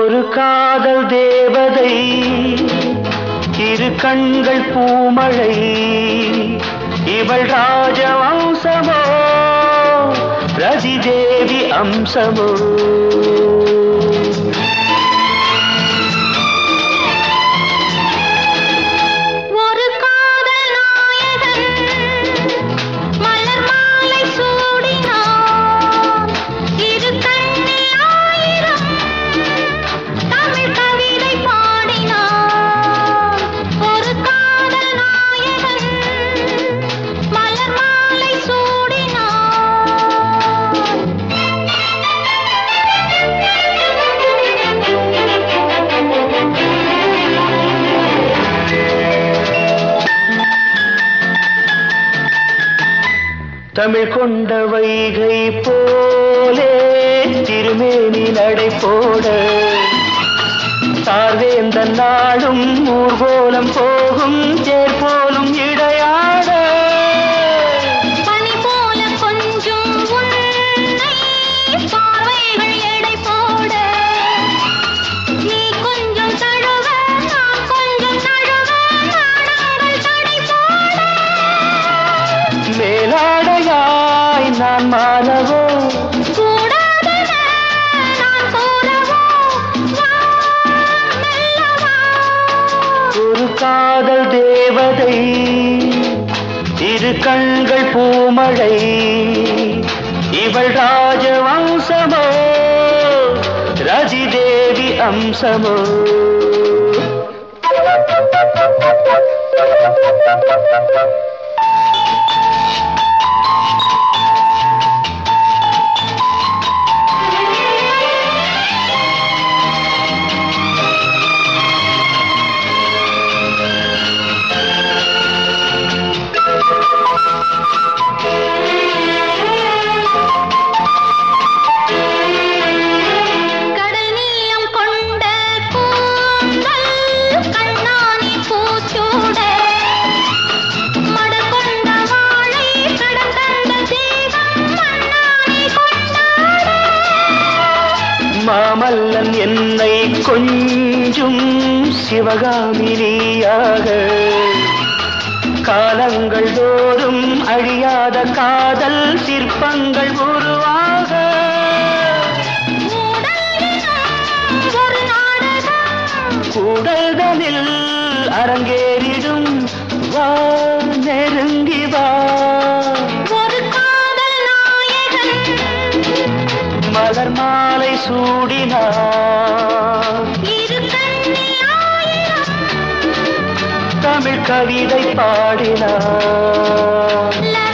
ஒரு காதல் தேவதை இரு கண்கள் பூமழை இவள் ராஜவம்சமோ ரதி தேவி அம்சமோ ஒரு காதல் நாயகன் மலர் மாலை சூடினான் இரு கண்ணில் ஆயிரம் தமிழ் கவிதை பாடினான் ஒரு காதல் நாயகன் மலர் மாலை தமிழ் கொண்ட வைகை போலே திருமேனி நடை போட சார்வேந்த நாடும் ஊர்கோலம் போகும் தேர் போலும் இடையாட பனி போல கொஞ்சம் உன்னை பார்வைகள் எடை போட நீ கொஞ்சம் தழுவ நான் கொஞ்சம் தழுவ நாடங்கள் தடை போட மேலாடையாய் நான் மாறவோ கூடாதென நான் கூறவோ வா மெல்ல வா ஒரு காதல் தேவதை இரு கண்கள் பூமழை இவள் ராஜவம்சமோ ரதி தேவி அம்சமோ கடல் நீளம் கொண்ட கூந்தல் கண்ணானி பூச்சூட மடல் கொண்ட வாழை கடன் தந்த தேகம் மண்ணானி கொண்டாட மாமல்லன் என்னை கொஞ்சும் சிவகாமினியாக காலங்கள் தோறும் அழியாத காதல் சிற்பங்கள் உருவாக மூடலினம் ஒரு நாடகம் கூடல்தனில் அரங்கேறிடும் வா நெருங்கி வா ஒரு காதல் நாயகன் மலர் மாலை சூடினார் இரு கண்ணில் ஆயிரம் தமிழ் கவிதை பாடினார் லா